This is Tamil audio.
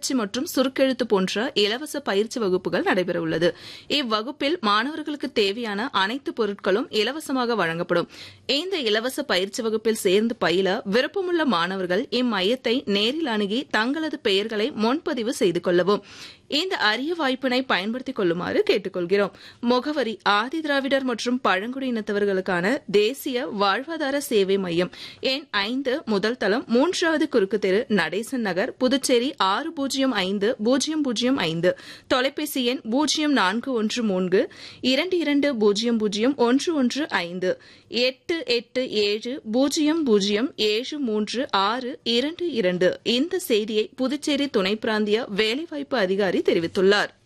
ஆராய்ச்சி மற்றும் சுருக்கெழுத்து போன்ற இலவச பயிற்சி வகுப்புகள் நடைபெறவுள்ளது இவ்வகுப்பில் மாணவர்களுக்கு தேவையான அனைத்து பொருட்களும் இலவசமாக வழங்கப்படும் இந்த இலவச பயிற்சி வகுப்பில் சேர்ந்து பயில விருப்பமுள்ள மாணவர்கள் இம்மையத்தை நேரில் அணுகி தங்களது பெயர்களை முன்பதிவு செய்து கொள்ளவும் இந்த அரிய வாய்ப்பினை பயன்படுத்திக் கொள்ளுமாறு கேட்டுக்கொள்கிறோம் முகவரி ஆதி திராவிடர் மற்றும் பழங்குடியினத்தவர்களுக்கான தேசிய வாழ்வாதார சேவை மையம் எண் ஐந்து முதல் தளம் மூன்றாவது குறுக்கு தெரு நடேசன் நகர் புதுச்சேரி ஆறு பூஜ்ஜியம் ஐந்து பூஜ்ஜியம் பூஜ்ஜியம் ஐந்து தொலைபேசி எண் பூஜ்ஜியம் நான்கு ஒன்று மூன்று இரண்டு இரண்டு பூஜ்ஜியம் பூஜ்ஜியம் ஒன்று ஒன்று ஐந்து எட்டு எட்டு ஏழு பூஜ்ஜியம் பூஜ்ஜியம் ஏழு மூன்று ஆறு இரண்டு இரண்டு இந்த செய்தியை புதுச்சேரி துணை பிராந்திய வேலைவாய்ப்பு அதிகாரி தெரிவித்துள்ளார்